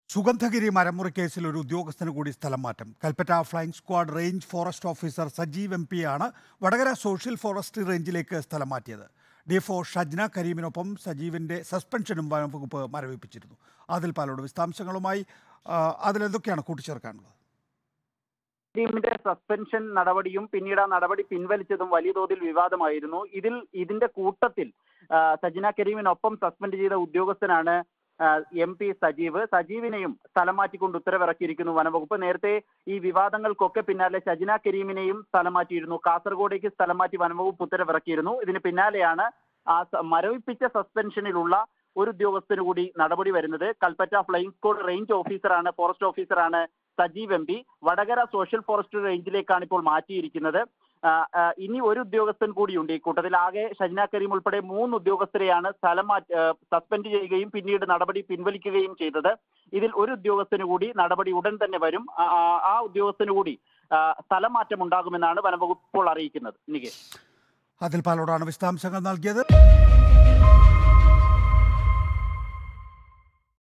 സുഗന്ധഗിരി മരമുറി കേസിൽ ഒരു ഉദ്യോഗസ്ഥന് കൂടി സ്ഥലം മാറ്റം Kalpetta flying squad range forest officer Sajeev M പിയാണ് വടകര സോഷ്യൽ ഫോറസ്ട്രി റേഞ്ചിലേക്ക് സ്ഥലം മാറ്റിയത് ഡിഎഫ്ഒ ഷജ്ന കരീമിനൊപ്പം സജീവിന്റെ സസ്പെൻഷനും വനംവകുപ്പ് മരവിപ്പിച്ചിരുന്നു അതിൽ പാലോട് വിശദാംശങ്ങളുമായി ആ, അതിലെന്തൊക്കെയാണ് കൂട്ടിച്ചേർക്കാനുള്ളത് ടീമിന്റെ സസ്പെൻഷൻ നടപടിയും പിന്നീട് ആ നടപടി പിൻവലിച്ചതും വലിയ തോതിൽ വിവാദമായിരുന്നു ഇതിൽ ഇതിന്റെ കൂട്ടത്തിൽ ആ, സജിന കരീമിനൊപ്പം സസ്പെൻഡ് ചെയ്ത ഉദ്യോഗസ്ഥനാണ് എം പി സജീവ് സജീവിനെയും സ്ഥലം മാറ്റിക്കൊണ്ട് ഉത്തരവിറക്കിയിരിക്കുന്നു വനംവകുപ്പ് നേരത്തെ ഈ വിവാദങ്ങൾക്കൊക്കെ പിന്നാലെ സജിന കരീമിനെയും സ്ഥലം മാറ്റിയിരുന്നു കാസർഗോഡേക്ക് സ്ഥലം മാറ്റി വനംവകുപ്പ് ഉത്തരവിറക്കിയിരുന്നു ഇതിന് പിന്നാലെയാണ് ആ സ- മരവിപ്പിച്ച സസ്പെൻഷനിലുള്ള ഒരു ഉദ്യോഗസ്ഥന് കൂടി നടപടി വരുന്നത് കൽപ്പറ്റ ഫ്ലൈയിങ് സ്ക്വാഡ് റേഞ്ച് ഓഫീസറാണ് ഫോറസ്റ്റ് ഓഫീസറാണ് Sajeev M P Vadakara social forest റേഞ്ചിലേക്കാണ് ഇപ്പോൾ മാറ്റിയിരിക്കുന്നത് ആ, ആ, ഇനി ഒരു ഉദ്യോഗസ്ഥൻ കൂടിയുണ്ട് ഈ കൂട്ടത്തിൽ ആകെ ഷജ്ന കരീം ഉൾപ്പെടെ മൂന്ന് ഉദ്യോഗസ്ഥരെയാണ് സ്ഥലം മാറ്റി ആ, സസ്പെൻഡ് ചെയ്യുകയും പിന്നീട് നടപടി പിൻവലിക്കുകയും ചെയ്തത് ഇതിൽ ഒരു ഉദ്യോഗസ്ഥന് കൂടി നടപടി ഉടൻ തന്നെ വരും ആ, ആ, ആ ഉദ്യോഗസ്ഥന് കൂടി ആ, സ്ഥലം മാറ്റം ഉണ്ടാകുമെന്നാണ് വനംവകുപ്പ് ഇപ്പോൾ അറിയിക്കുന്നത് നികേഷ് അതിൽ പാലോടാണ് വിശദാംശങ്ങൾ നൽകിയത്